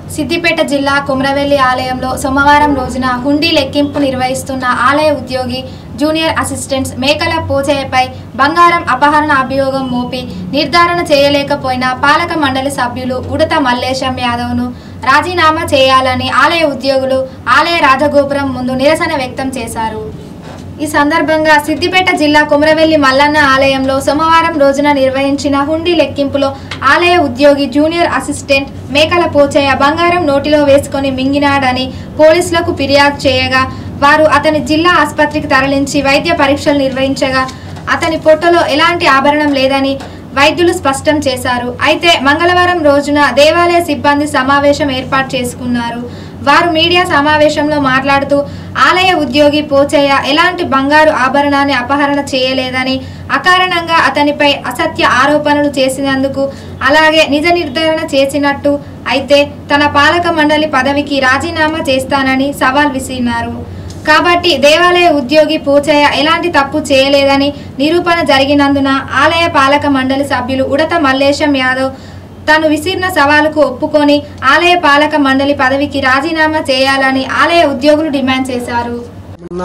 సిద్దిపేట జిల్లా కుమ్రవెల్లి ఆలయంలో సోమవారం రోజున హుండీ లెక్కింపు నిర్వహిస్తున్న ఆలయ ఉద్యోగి జూనియర్ అసిస్టెంట్స్ మేకల పోచయ్యపై బంగారం అపహరణ అభియోగం మోపి నిర్ధారణ చేయలేకపోయిన పాలక మండలి సభ్యులు ఉడత మల్లేశం యాదవ్ను రాజీనామా చేయాలని ఆలయ ఉద్యోగులు ఆలయ రాజగోపురం ముందు నిరసన వ్యక్తం చేశారు ఈ సందర్భంగా సిద్దిపేట జిల్లా కుమరవెల్లి మల్లన్న ఆలయంలో సోమవారం రోజున నిర్వహించిన హుండీ లెక్కింపులో ఆలయ ఉద్యోగి జూనియర్ అసిస్టెంట్ మేకల పోచయ్య బంగారం నోటిలో వేసుకొని మింగినాడని పోలీసులకు ఫిర్యాదు చేయగా వారు అతని జిల్లా ఆసుపత్రికి తరలించి వైద్య పరీక్షలు నిర్వహించగా అతని పొట్టలో ఎలాంటి ఆభరణం లేదని వైద్యులు స్పష్టం చేశారు అయితే మంగళవారం రోజున దేవాలయ సిబ్బంది సమావేశం ఏర్పాటు చేసుకున్నారు వారు మీడియా సమావేశంలో మాట్లాడుతూ ఆలయ ఉద్యోగి పోచయ్య ఎలాంటి బంగారు ఆభరణాన్ని అపహరణ చేయలేదని అకారణంగా అతనిపై అసత్య ఆరోపణలు చేసినందుకు అలాగే నిజ నిర్ధారణ చేసినట్టు అయితే తన పాలక మండలి పదవికి రాజీనామా చేస్తానని సవాల్ విసిరినారు కాబట్టి దేవాలయ ఉద్యోగి పూచయ్య ఎలాంటి తప్పు చేయలేదని నిరూపణ జరిగినందున ఆలయ పాలక మండలి సభ్యులు ఉడత మల్లేశం యాదవ్ తాను విసిరిన సవాలుకు ఒప్పుకొని ఆలయ పాలక మండలి పదవికి రాజీనామా చేయాలని ఆలయ ఉద్యోగులు డిమాండ్ చేశారు మొన్న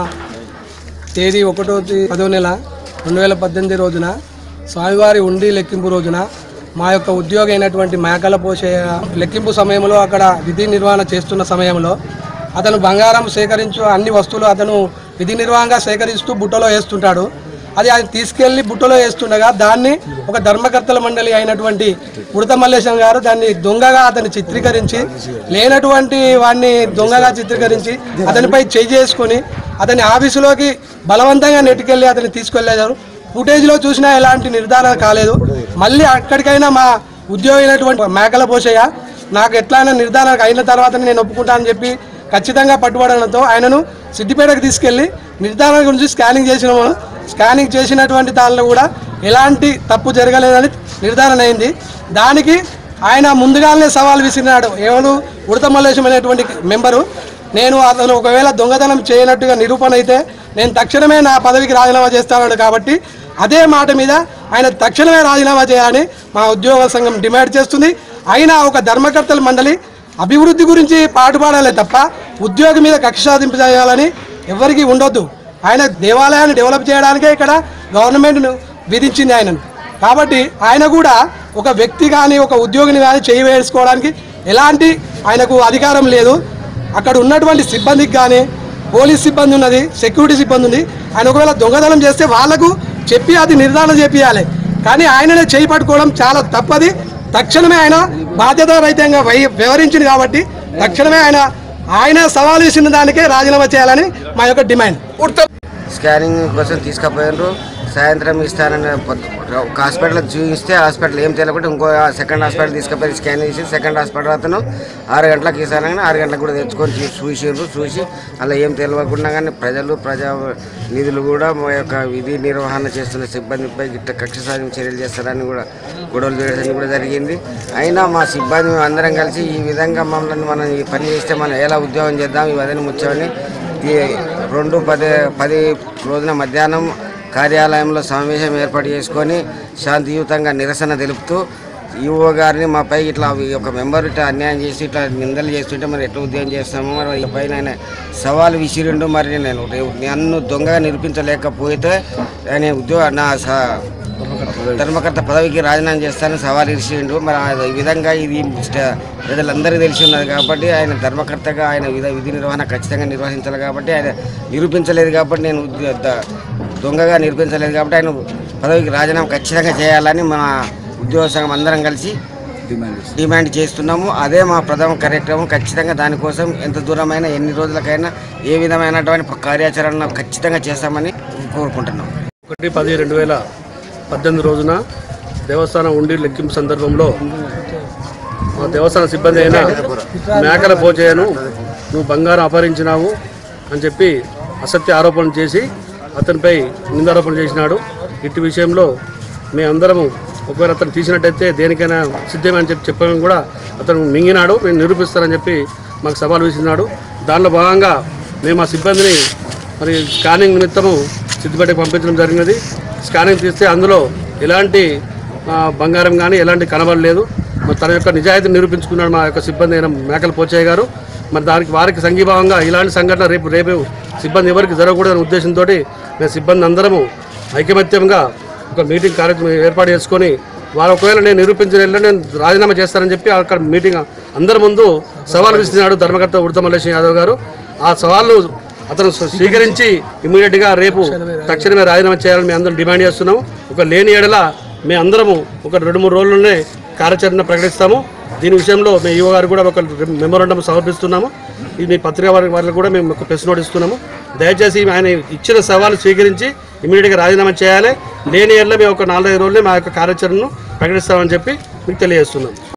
తేదీ ఒకటో తే- పదో నెల రెండు వేల పద్దెనిమిది రోజున స్వామివారి ఉండి లెక్కింపు రోజున మా యొక్క ఉద్యోగి అయినటువంటి మేకల పోసే లెక్కింపు సమయంలో అక్కడ విధి నిర్వహణ చేస్తున్న సమయంలో అతను బంగారం సేకరించు అన్ని వస్తువులు అతను విధి నిర్వహణగా సేకరిస్తూ బుట్టలో వేస్తుంటాడు అది ఆయన తీసుకెళ్లి బుట్టలో వేస్తుండగా దాన్ని ఒక ధర్మకర్తల మండలి అయినటువంటి ఉడత మల్లేశం గారు దాన్ని దొంగగా అతన్ని చిత్రీకరించి లేనటువంటి వాడిని దొంగగా చిత్రీకరించి అతనిపై చేయి చేసుకొని అతని ఆఫీసులోకి బలవంతంగా నెట్టుకెళ్ళి అతన్ని తీసుకెళ్లేదారు ఫుటేజ్లో చూసినా ఎలాంటి నిర్ధారణ కాలేదు మళ్ళీ అక్కడికైనా మా ఉద్యోగి అయినటువంటి మేకల పోషయ్య నాకు ఎట్లయినా నిర్ధారణ అయిన తర్వాత నేను ఒప్పుకుంటానని చెప్పి ఖచ్చితంగా పట్టుబడడంతో ఆయనను సిద్దిపేటకు తీసుకెళ్లి నిర్ధారణ గురించి స్కానింగ్ చేసినాము స్కానింగ్ చేసినటువంటి దానిలో కూడా ఎలాంటి తప్పు జరగలేదని నిర్ధారణ అయింది దానికి ఆయన ముందుగానే సవాల్ విసిరినాడు ఎవరు ఉడత మల్లేశం అనేటువంటి మెంబరు నేను అతను ఒకవేళ దొంగతనం చేయనట్టుగా నిరూపణ అయితే నేను తక్షణమే నా పదవికి రాజీనామా చేస్తాను కాబట్టి అదే మాట మీద ఆయన తక్షణమే రాజీనామా చేయాలని మా ఉద్యోగ సంఘం డిమాండ్ చేస్తుంది అయినా ఒక ధర్మకర్తల మండలి అభివృద్ధి గురించి పాటుపడాలి తప్ప ఉద్యోగి మీద కక్ష సాధింపు చేయాలని ఎవరికి ఉండొద్దు ఆయన దేవాలయాన్ని డెవలప్ చేయడానికే ఇక్కడ గవర్నమెంట్ విధించింది ఆయనను కాబట్టి ఆయన కూడా ఒక వ్యక్తి కానీ ఒక ఉద్యోగిని కానీ చేయి వేసుకోవడానికి ఎలాంటి ఆయనకు అధికారం లేదు అక్కడ ఉన్నటువంటి సిబ్బందికి కానీ పోలీస్ సిబ్బంది ఉన్నది సెక్యూరిటీ సిబ్బంది ఉంది ఆయన ఒకవేళ దొంగతనం చేస్తే వాళ్ళకు చెప్పి అది నిర్ధారణ చేపియాలి కానీ ఆయననే చేయి పట్టుకోవడం చాలా తప్పది తక్షణమే ఆయన బాధ్యతారహితంగా వై వ్యవహరించింది కాబట్టి తక్షణమే ఆయన ఆయన సవాలు ఇచ్చిన దానికే రాజీనామా చేయాలని మా యొక్క డిమాండ్ స్కానింగ్ కోసం తీసుకుపోయినారు సాయంత్రం ఇస్తానని పొద్దు- ఒక హాస్పిటల్ చూపిస్తే హాస్పిటల్ ఏం తెలియకుండా ఇంకో సెకండ్ హాస్పిటల్ తీసుకుపోయి స్కాన్ చేసి సెకండ్ హాస్పిటల్ అతను ఆరు గంటలకు ఇస్తానని ఆరు గంటలకు కూడా తెచ్చుకొని చూ- చూసిండ్రు చూసి అలా ఏం తెలియకుండా కానీ ప్రజలు ప్రజా నిధులు కూడా మా యొక్క విధి నిర్వహణ చేస్తున్న సిబ్బందిపై గిట్ట కక్ష సాధింపు చర్యలు చేస్తారని కూడా గొడవలు చేయడం కూడా జరిగింది అయినా మా సిబ్బంది మేము అందరం కలిసి ఈ విధంగా మమ్మల్ని మనం ఈ పని చేస్తే మనం ఎలా ఉద్యోగం చేద్దాం ఇవన్నీ ముఖ్యమని ఈ రెండు పది పది రోజున మధ్యాహ్నం కార్యాలయంలో సమావేశం ఏర్పాటు చేసుకొని శాంతియుతంగా నిరసన తెలుపుతూ ఈఓ గారిని మాపై ఇట్లా ఈ ఒక మెంబర్ ఇట్లా అన్యాయం చేసి ఇట్లా నిందలు చేస్తుంటే మరి ఎట్లా ఉద్యోగం చేస్తామో మరి పైన ఆయన సవాల్ విసిరిండు మరి నేను రేపు నన్ను దొంగగా నిరూపించలేకపోతే ఆయన ఉద్యోగ నా స- ధర్మకర్త పదవికి రాజీనామా చేస్తానని సవాల్ ఇరిచిండు మరి ఆ- ఈ విధంగా ఇది స్ట- ప్రజలందరికీ తెలిసి ఉన్నది కాబట్టి ఆయన ధర్మకర్తగా ఆయన విధ విధి నిర్వహణ ఖచ్చితంగా నిర్వహించాలి కాబట్టి ఆయన నిరూపించలేదు కాబట్టి నేను ఉద్య- ద- దొంగగా నిరూపించలేదు కాబట్టి ఆయన పదవికి రాజీనామా ఖచ్చితంగా చేయాలని మా ఉద్యోగ సంఘం అందరం కలిసి డిమాండ్ చేస్తున్నాము అదే మా ప్రథమ కార్యక్రమం ఖచ్చితంగా దానికోసం ఎంత దూరమైనా ఎన్ని రోజులకైనా ఏ విధమైనటువంటి కార్యాచరణ ఖచ్చితంగా చేస్తామని కోరుకుంటున్నాం ఒకటి పది రెండు వేల పద్దెనిమిది రోజున దేవస్థానం ఉండి లెక్కింపు సందర్భంలో మా దేవస్థాన సిబ్బంది అయిన మేకల పోచయ్యను నువ్వు బంగారం అపహరించినావు అని చెప్పి అసత్య ఆరోపణలు చేసి అతనిపై నిందారోపణ చేసినాడు ఇట్టి విషయంలో మేమందరము ఒకవేళ అతను తీసినట్టయితే దేనికైనా సిద్ధమని చెప్పి చెప్పాము కూడా అతను మింగినాడు నేను నిరూపిస్తానని చెప్పి మాకు సవాల్ విసిరినాడు దానిలో భాగంగా మేము ఆ సిబ్బందిని మరి స్కానింగ్ నిమిత్తము సిద్దిపేటకు పంపించడం జరిగినది స్కానింగ్ తీస్తే అందులో ఎలాంటి ఆ, బంగారం కానీ ఎలాంటి కనబడలేదు మరి తన యొక్క నిజాయితీని నిరూపించుకున్నాడు మా యొక్క సిబ్బంది అయిన మేకల పోచయ్య గారు మరి దానికి వారికి సంఘీభావంగా ఇలాంటి సంఘటన రేపు రేపు సిబ్బంది ఎవరికి జరగకూడదనే ఉద్దేశంతో మేము సిబ్బంది అందరము ఐకమత్యంగా ఒక మీటింగ్ కార్యక్రమం ఏర్పాటు చేసుకొని వారు ఒకవేళ నేను నిరూపించిన ఎడల నేను రాజీనామా చేస్తానని చెప్పి అక్కడ మీటింగ్ అందరి ముందు సవాల్ విసిరినాడు ధర్మకర్త ఉడత మల్లేశ్వర యాదవ్ గారు ఆ సవాళ్ళు అతను స్వీకరించి ఇమీడియట్గా రేపు తక్షణమే రాజీనామా చేయాలని మేము అందరం డిమాండ్ చేస్తున్నాము ఒక లేని ఏడల మేము అందరము ఒక రెండు మూడు రోజుల్లోనే కార్యాచరణ ప్రకటిస్తాము దీని విషయంలో మేము ఈవో గారు కూడా ఒక మెమోరండం సమర్పిస్తున్నాము ఇది మీ పత్రికా వారి వారికి కూడా మేము ఒక ప్రెస్ నోట్ ఇస్తున్నాము దయచేసి ఆయన ఇచ్చిన సవాలు స్వీకరించి ఇమీడియట్గా రాజీనామా చేయాలి లేని ఏళ్ళ మేము ఒక నాలుగైదు రోజులే మా యొక్క కార్యాచరణను ప్రకటిస్తామని చెప్పి మీకు తెలియజేస్తున్నాం